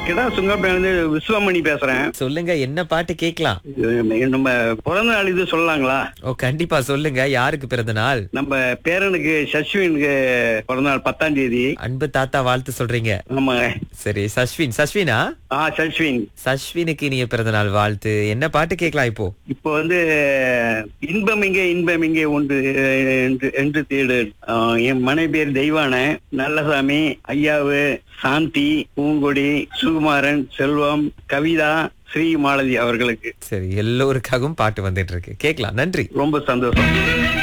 கிடா சுங்கப்பேருந்து விஸ்வமணி பேசுறேன் சொல்லுங்க என்ன பாட்டு கேக்கலாம் இது நம்ம பிறந்த நாள் இது சொல்லலாங்களா ஓ கண்டிப்பா சொல்லுங்க யாருக்கு பிறந்த நாள் நம்ம பேரனுக்கு சஷ்வினுக்கு பிறந்த நாள் பத்தாம் தேதி அன்பு தாத்தா வாழ்த்து சொல்றீங்க ஆமாங்க சரி சஷ்வின் சஷ்வினா ஆ சஷ்வின் சஷ்வினுக்கு இனிய பிறந்த நாள் வாழ்த்து என்ன பாட்டு கேக்கலாம் இப்போ இப்போ வந்து இன்பம் இங்கே இன்பம் இங்கே ஒன்று என்று என்று தேடு ஆ, என் மனைவி பேர் தெய்வான நல்லசாமி ஐயாவு சாந்தி பூங்கொடி சுகுமாரன் செல்வம் கவிதா ஸ்ரீ மாலதி அவர்களுக்கு சரி எல்லோருக்காகவும் பாட்டு வந்துட்டு இருக்கு கேக்கலாம் நன்றி ரொம்ப சந்தோஷம்